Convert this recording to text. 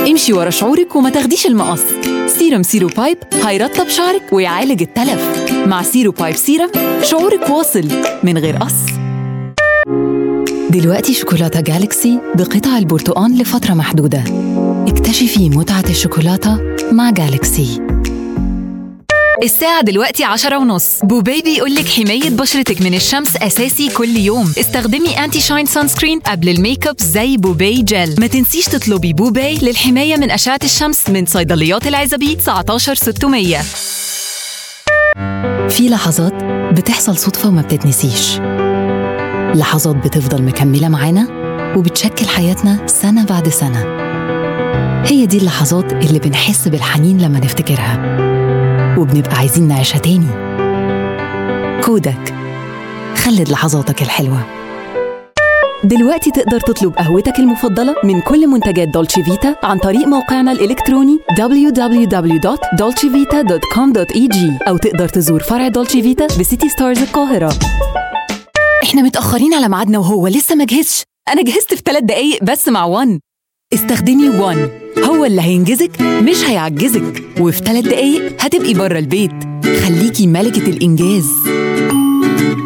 امشي ورا شعورك وما تاخديش المقص سيرم سيرو بايب هيرطب شعرك ويعالج التلف مع سيرو بايب سيرم شعورك واصل من غير قص دلوقتي شوكولاتة جالكسي بقطع البرتقال لفترة محدودة اكتشفي متعة الشوكولاتة مع جالكسي الساعة دلوقتي عشرة ونص بوبي بيقولك حماية بشرتك من الشمس أساسي كل يوم استخدمي أنتي شاين سان سكرين قبل الميك اب زي بوبي جل ما تنسيش تطلبي بوبي للحماية من أشعة الشمس من صيدليات العزبي 19600 في لحظات بتحصل صدفة وما بتتنسيش لحظات بتفضل مكملة معانا وبتشكل حياتنا سنة بعد سنة هي دي اللحظات اللي بنحس بالحنين لما نفتكرها وبنبقى عايزين نعيشها تاني كودك خلد لحظاتك الحلوة دلوقتي تقدر تطلب قهوتك المفضلة من كل منتجات دولتشي فيتا عن طريق موقعنا الإلكتروني www.dolcevita.com.eg أو تقدر تزور فرع دولتشي فيتا بسيتي ستارز القاهرة احنا متأخرين على ميعادنا وهو لسه ما جهزش أنا جهزت في ثلاث دقايق بس مع وان استخدمي وان هو اللي هينجزك مش هيعجزك وفي ثلاث دقايق هتبقي بره البيت خليكي ملكة الإنجاز